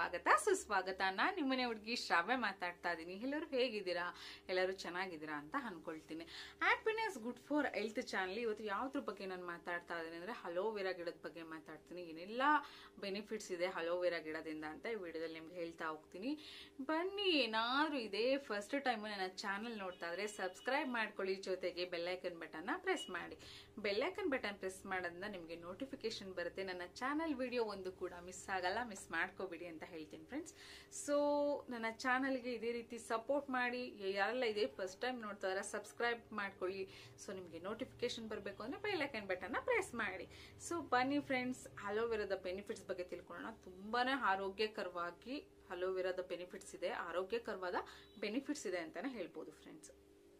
ಸ್ವಾಗತ ಸುಸ್ವಾಗತ ನಾನು ನಿಮ್ಮನೆ ಹುಡುಗಿ ಶ್ರಾವ್ಯ ಮಾತಾಡ್ತಾ ಇದ್ದೀನಿ ಎಲ್ಲರೂ ಹೇಗಿದ್ದೀರಾ ಎಲ್ಲರೂ ಚೆನ್ನಾಗಿದ್ದೀರಾ ಅಂತ ಅನ್ಕೊಳ್ತೀನಿ happiness good for health channel ಇವತ್ತು ಯಾವ್ದ್ರ ಬಗ್ಗೆ ನಾನು ಮಾತಾಡ್ತಾ ಇದ್ದೀನಿ ಅಂದರೆ ಹಲೋವೆರಾ ಗಿಡದ ಬಗ್ಗೆ ಮಾತಾಡ್ತೀನಿ ಏನೆಲ್ಲ ಬೆನಿಫಿಟ್ಸ್ ಇದೆ ಹಲೋವೆರಾ ಗಿಡದಿಂದ ಅಂತ ಈ ವಿಡಿಯೋದಲ್ಲಿ ನಿಮ್ಗೆ ಹೇಳ್ತಾ ಹೋಗ್ತೀನಿ ಬನ್ನಿ ಏನಾದರೂ ಇದೇ ಫಸ್ಟ್ ಟೈಮ್ ನನ್ನ ಚಾನಲ್ ನೋಡ್ತಾ ಇದ್ರೆ ಸಬ್ಸ್ಕ್ರೈಬ್ ಮಾಡ್ಕೊಳ್ಳಿ ಜೊತೆಗೆ ಬೆಲ್ಲೈಕನ್ ಬಟನ್ನ ಪ್ರೆಸ್ ಮಾಡಿ ಬೆಲ್ಲೈಕನ್ ಬಟನ್ ಪ್ರೆಸ್ ಮಾಡೋದ್ರಿಂದ ನಿಮಗೆ ನೋಟಿಫಿಕೇಶನ್ ಬರುತ್ತೆ ನನ್ನ ಚಾನಲ್ ವಿಡಿಯೋ ಒಂದು ಕೂಡ ಮಿಸ್ ಆಗಲ್ಲ ಮಿಸ್ ಮಾಡ್ಕೋಬೇಡಿ ಅಂತ ಹೇಳ್ತೀನಿ ಫ್ರೆಂಡ್ಸ್ ಸೊ ನನ್ನ ಚಾನಲ್ಗೆ ಇದೇ ರೀತಿ ಸಪೋರ್ಟ್ ಮಾಡಿ ಯಾರೆಲ್ಲ ಇದೇ ಫಸ್ಟ್ ಟೈಮ್ ನೋಡ್ತಾ ಇದ್ದಾರೆ ಸಬ್ಸ್ಕ್ರೈಬ್ ಮಾಡ್ಕೊಳ್ಳಿ ಸೊ ನಿಮಗೆ ನೋಟಿಫಿಕೇಶನ್ ಬರಬೇಕು ಅಂದರೆ ಬೆಲ್ಲೈಕನ್ ಬಟನ್ನ ಪ್ರೆಸ್ ಮಾಡಿ ಸೊ ಬನ್ನಿ ಫ್ರೆಂಡ್ಸ್ ಅಲೋವೆರಾದ ಬೆನಿಫಿಟ್ಸ್ ಬಗ್ಗೆ ತಿಳ್ಕೊಳ್ಳೋಣ ತುಂಬಾನೇ ಆರೋಗ್ಯಕರವಾಗಿ ಅಲೋವೆರಾದ ಬೆನಿಫಿಟ್ಸ್ ಇದೆ ಆರೋಗ್ಯಕರವಾದ ಬೆನಿಫಿಟ್ಸ್ ಇದೆ ಅಂತಾನೆ ಹೇಳ್ಬೋದು ಫ್ರೆಂಡ್ಸ್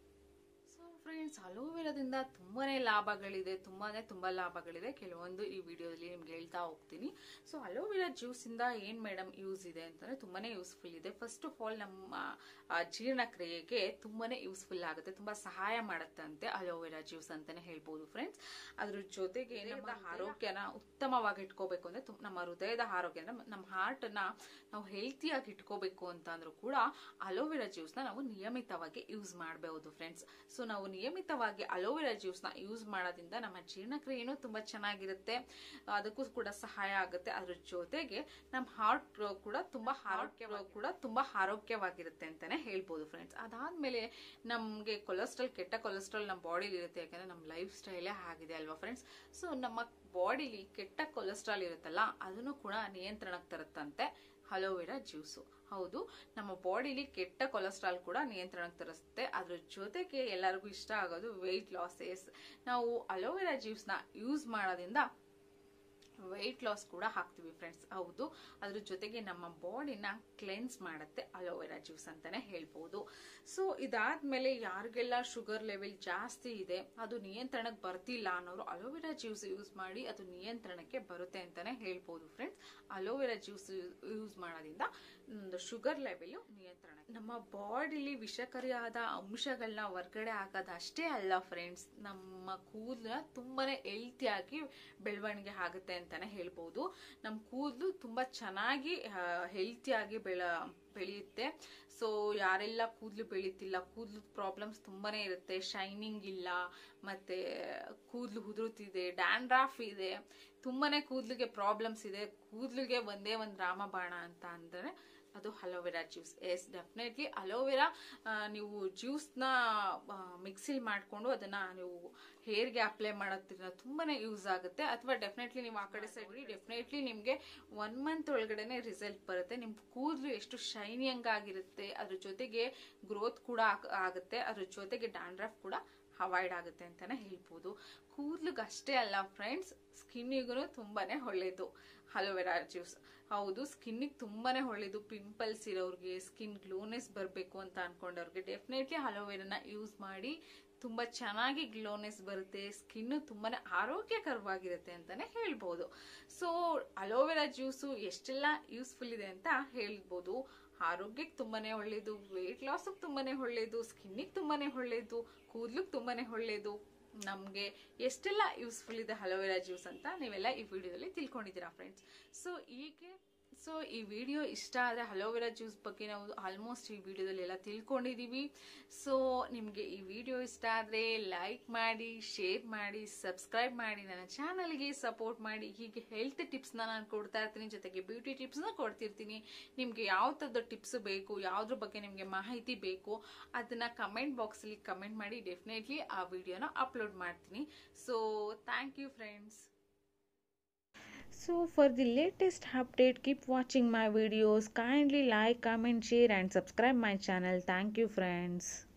ಸೊ ಫ್ರೆಂಡ್ಸ್ ಅಲೋವೆರಾದಿಂದ ತುಂಬಾನೇ ಲಾಭಗಳಿದೆ ತುಂಬಾನೇ ತುಂಬಾ ಲಾಭಗಳಿದೆ ಕೆಲವೊಂದು ಈ ವಿಡಿಯೋದಲ್ಲಿ ನಿಮ್ಗೆ ಹೇಳ್ತಾ ಹೋಗ್ತೀನಿ ಸೊ ಅಲೋವೆರಾ ಜ್ಯೂಸ್ ಇಂದ ಏನ್ ಮೇಡಮ್ ಯೂಸ್ ಇದೆ ಅಂತಂದ್ರೆ ತುಂಬಾನೇ ಯೂಸ್ಫುಲ್ ಇದೆ ಫಸ್ಟ್ ಆಫ್ ಆಲ್ ನಮ್ಮ ಆ, ಜೀರ್ಣಕ್ರಿಯೆಗೆ ತುಂಬಾನೇ ಯೂಸ್ಫುಲ್ ಆಗುತ್ತೆ ತುಂಬಾ ಸಹಾಯ ಮಾಡುತ್ತಂತೆ ಅಲೋವೆರಾ ಜ್ಯೂಸ್ ಅಂತಾನೆ ಹೇಳ್ಬೋದು ಫ್ರೆಂಡ್ಸ್ ಅದ್ರ ಜೊತೆಗೆ ನಮ್ಮ ಆರೋಗ್ಯನ ಉತ್ತಮವಾಗಿ ಇಟ್ಕೋಬೇಕು ಅಂದ್ರೆ ತುಂ- ನಮ್ಮ ಹೃದಯದ ಆರೋಗ್ಯ ಅಂದ್ರೆ ನಮ್ಮ ಹಾರ್ಟ್ ನ ನಾವು ಹೆಲ್ತಿಯಾಗಿ ಇಟ್ಕೋಬೇಕು ಅಂತ ಅಂದ್ರೂ ಕೂಡ ಅಲೋವೆರಾ ಜ್ಯೂಸ್ ನ ನಾವು ನಿಯಮಿತವಾಗಿ ಯೂಸ್ ಮಾಡಬಹುದು ಫ್ರೆಂಡ್ಸ್ ಸೊ ನಾವು ನಿಯಮಿತವಾಗಿ ಅಲೋವೆರಾ ಜ್ಯೂಸ್ ನ ಯೂಸ್ ಮಾಡೋದ್ರಿಂದ ನಮ್ಮ ಜೀರ್ಣಕ್ರಿಯೆನೂ ತುಂಬಾ ಚೆನ್ನಾಗಿರುತ್ತೆ ಅದಕ್ಕೂ ಕೂಡ ಸಹಾಯ ಆಗುತ್ತೆ ಅದ್ರ ಜೊತೆಗೆ ನಮ್ಮ ಹಾರ್ಟ್ ಕೂಡ ತುಂಬಾ ಆರೋಗ್ಯ ಕೂಡ ತುಂಬಾ ಆರೋಗ್ಯವಾಗಿರುತ್ತೆ ಅಂತಾನೆ ಹೇಳ್ಬೋದು ಫ್ರೆಂಡ್ಸ್ ಅದಾದ್ಮೇಲೆ ನಮ್ಗೆ ಕೊಲೆಸ್ಟ್ರಾಲ್ ಕೆಟ್ಟ ಕೊಲೆಸ್ಟ್ರಾಲ್ ನಮ್ಮ ಬಾಡಿಲಿ ಇರುತ್ತೆ ಯಾಕಂದ್ರೆ ನಮ್ಮ ಲೈಫ್ ಸ್ಟೈಲೇ ಆಗಿದೆ ಅಲ್ವಾ ಫ್ರೆಂಡ್ಸ್ ಸೊ ನಮ್ಮ ಬಾಡಿಲಿ ಕೆಟ್ಟ ಕೊಲೆಸ್ಟ್ರಾಲ್ ಇರುತ್ತಲ್ಲ ಅದನ್ನು ಕೂಡ ನಿಯಂತ್ರಣಕ್ಕೆ ತರುತ್ತಂತೆ ಅಲೋವೆರಾ ಜ್ಯೂಸು ಹೌದು ನಮ್ಮ ಬಾಡಿಲಿ ಕೆಟ್ಟ ಕೊಲೆಸ್ಟ್ರಾಲ್ ಕೂಡ ನಿಯಂತ್ರಣಕ್ಕೆ ತರಿಸುತ್ತೆ ಅದ್ರ ಜೊತೆಗೆ ಎಲ್ಲರಿಗೂ ಇಷ್ಟ ಆಗೋದು ವೆಯ್ಟ್ ಲಾಸಸ್ ನಾವು ಅಲೋವೆರಾ ಜ್ಯೂಸ್ನ ಯೂಸ್ ಮಾಡೋದ್ರಿಂದ ವೆಯ್ಟ್ ಲಾಸ್ ಕೂಡ ಹಾಕ್ತೀವಿ ಫ್ರೆಂಡ್ಸ್ ಹೌದು ಅದ್ರ ಜೊತೆಗೆ ನಮ್ಮ ಬಾಡಿನ ಕ್ಲೆನ್ಸ್ ಮಾಡುತ್ತೆ ಅಲೋವೆರಾ ಜ್ಯೂಸ್ ಅಂತಾನೆ ಹೇಳ್ಬೋದು ಸೊ ಇದಾದ್ಮೇಲೆ ಯಾರಿಗೆಲ್ಲ ಶುಗರ್ ಲೆವೆಲ್ ಜಾಸ್ತಿ ಇದೆ ಅದು ನಿಯಂತ್ರಣಕ್ಕೆ ಬರ್ತಿಲ್ಲ ಅನ್ನೋರು ಅಲೋವೆರಾ ಜ್ಯೂಸ್ ಯೂಸ್ ಮಾಡಿ ಅದು ನಿಯಂತ್ರಣಕ್ಕೆ ಬರುತ್ತೆ ಅಂತಾನೆ ಹೇಳ್ಬೋದು ಫ್ರೆಂಡ್ಸ್ ಅಲೋವೆರಾ ಜ್ಯೂಸ್ ಯೂಸ್ ಮಾಡೋದ್ರಿಂದ ಒಂದು ಶುಗರ್ ಲೆವೆಲ್ ನಿಯಂತ್ರಣ ನಮ್ಮ ಬಾಡಿಲಿ ವಿಷಕರಿಯಾದ ಅಂಶಗಳನ್ನ ಹೊರ್ಗಡೆ ಹಾಕೋದು ಅಷ್ಟೇ ಅಲ್ಲ ಫ್ರೆಂಡ್ಸ್ ನಮ್ಮ ಕೂದಲನ್ನ ತುಂಬಾನೇ ಹೆಲ್ತಿಯಾಗಿ ಬೆಳವಣಿಗೆ ಆಗುತ್ತೆ ಅಂತಾನೆ ಹೇಳ್ಬೋದು ನಮ್ಮ ಕೂದಲು ತುಂಬಾ ಚೆನ್ನಾಗಿ ಹೆಲ್ತಿಯಾಗಿ ಬೆಳ ಬೆಳೆಯುತ್ತೆ ಸೊ ಯಾರೆಲ್ಲ ಕೂದಲು ಬೆಳೀತಿಲ್ಲ ಕೂದಲು ಪ್ರಾಬ್ಲಮ್ಸ್ ತುಂಬಾನೇ ಇರುತ್ತೆ ಶೈನಿಂಗ್ ಇಲ್ಲ ಮತ್ತೆ ಕೂದಲು ಉದುರುತ್ತಿದೆ ಡ್ಯಾಂಡ್ರಾಫ್ ಇದೆ ತುಂಬಾನೇ ಕೂದಲಿಗೆ ಪ್ರಾಬ್ಲಮ್ಸ್ ಇದೆ ಕೂದಲಿಗೆ ಒಂದೇ ಒಂದು ರಾಮಬಾಣ ಅಂತ ಅಂದ್ರೆ ಅದು aloe vera juice yes definitely aloe vera ನೀವು ಜ್ಯೂಸ್ನ ಮಿಕ್ಸಿಲ್ ಮಾಡಿಕೊಂಡು ಅದನ್ನ ನೀವು ಹೇರ್ಗೆ ಅಪ್ಲೈ ಮಾಡೋದ್ರಿಂದ ತುಂಬಾನೇ ಯೂಸ್ ಆಗುತ್ತೆ ಅಥವಾ ಡೆಫಿನೆಟ್ಲಿ ನೀವು ಆ ಕಡೆ ಸೈಡ್ ಡೆಫಿನೆಟ್ಲಿ ನಿಮಗೆ ಒನ್ ಮಂತ್ ಒಳಗಡೆನೆ ರಿಸಲ್ಟ್ ಬರುತ್ತೆ ನಿಮ್ ಕೂದಲು ಎಷ್ಟು ಶೈನಿಯಂಗ್ ಆಗಿರುತ್ತೆ ಅದ್ರ ಜೊತೆಗೆ ಗ್ರೋತ್ ಕೂಡ ಆಗ್- ಆಗುತ್ತೆ ಅದ್ರ ಜೊತೆಗೆ ಡ್ಯಾಂಡ್ರಫ್ ಕೂಡ ಅವಾಯ್ಡ್ ಆಗುತ್ತೆ ಅಂತಾನೆ ಹೇಳ್ಬೋದು ಕೂದ್ಲಿಗೆ ಅಷ್ಟೇ ಅಲ್ಲ ಫ್ರೆಂಡ್ಸ್ ಸ್ಕಿನ್ನಿಗೂ ತುಂಬಾನೇ ಒಳ್ಳೇದು ಅಲೋವೆರಾ ಜ್ಯೂಸ್ ಹೌದು ಸ್ಕಿನ್ನಿಗೆ ತುಂಬಾನೇ ಒಳ್ಳೇದು ಪಿಂಪಲ್ಸ್ ಇರೋರಿಗೆ ಸ್ಕಿನ್ ಗ್ಲೋನೆಸ್ ಬರಬೇಕು ಅಂತ ಅನ್ಕೊಂಡವ್ರಿಗೆ ಡೆಫಿನೆಟ್ಲಿ ಅಲೋವೆರಾನ ಯೂಸ್ ಮಾಡಿ ತುಂಬಾ ಚೆನ್ನಾಗಿ ಗ್ಲೋನೆಸ್ ಬರುತ್ತೆ ಸ್ಕಿನ್ ತುಂಬಾನೇ ಆರೋಗ್ಯಕರವಾಗಿರುತ್ತೆ ಅಂತಾನೆ ಹೇಳ್ಬೋದು ಸೊ ಅಲೋವೆರಾ ಜ್ಯೂಸು ಎಷ್ಟೆಲ್ಲ ಯೂಸ್ಫುಲ್ ಇದೆ ಅಂತ ಹೇಳ್ಬೋದು ಆರೋಗ್ಯಕ್ಕೆ ತುಂಬಾನೇ ಒಳ್ಳೇದು ವೆಯ್ಟ್ ಲಾಸ್ಗೆ ತುಂಬಾನೇ ಒಳ್ಳೇದು ಸ್ಕಿನ್ನಿಗೆ ತುಂಬಾನೇ ಒಳ್ಳೇದು ಕೂದ್ಲಿಗೆ ತುಂಬಾನೇ ಒಳ್ಳೇದು ನಮಗೆ ಎಷ್ಟೆಲ್ಲ ಯೂಸ್ಫುಲ್ ಇದೆ ಅಲೋವೆರಾ ಜ್ಯೂಸ್ ಅಂತ ನೀವೆಲ್ಲ ಈ ವಿಡಿಯೋದಲ್ಲಿ ತಿಳ್ಕೊಂಡಿದ್ದೀರಾ ಫ್ರೆಂಡ್ಸ್ ಸೊ ಹೀಗೆ ಸೊ ಈ ವಿಡಿಯೋ ಇಷ್ಟ ಆದರೆ ಅಲೋವೆರಾ ಜ್ಯೂಸ್ ಬಗ್ಗೆ ನಾವು ಆಲ್ಮೋಸ್ಟ್ ಈ ವಿಡಿಯೋದಲ್ಲಿ ಎಲ್ಲ ತಿಳ್ಕೊಂಡಿದ್ದೀವಿ ಸೊ ನಿಮಗೆ ಈ ವಿಡಿಯೋ ಇಷ್ಟ ಆದರೆ ಲೈಕ್ ಮಾಡಿ ಶೇರ್ ಮಾಡಿ ಸಬ್ಸ್ಕ್ರೈಬ್ ಮಾಡಿ ನನ್ನ ಚಾನಲ್ಗೆ ಸಪೋರ್ಟ್ ಮಾಡಿ ಹೀಗೆ ಹೆಲ್ತ್ ಟಿಪ್ಸ್ನ ನಾನು ಕೊಡ್ತಾ ಇರ್ತೀನಿ ಜೊತೆಗೆ ಬ್ಯೂಟಿ ಟಿಪ್ಸ್ನ ಕೊಡ್ತಿರ್ತೀನಿ ನಿಮಗೆ ಯಾವ ಥರದ ಟಿಪ್ಸ್ ಬೇಕು ಯಾವುದ್ರ ಬಗ್ಗೆ ನಿಮಗೆ ಮಾಹಿತಿ ಬೇಕು ಅದನ್ನ ಕಮೆಂಟ್ ಬಾಕ್ಸಲ್ಲಿ ಕಮೆಂಟ್ ಮಾಡಿ ಡೆಫಿನೆಟ್ಲಿ ಆ ವಿಡಿಯೋನ ಅಪ್ಲೋಡ್ ಮಾಡ್ತೀನಿ so thank you friends So for the latest update keep watching my videos kindly like comment share and subscribe my channel thank you friends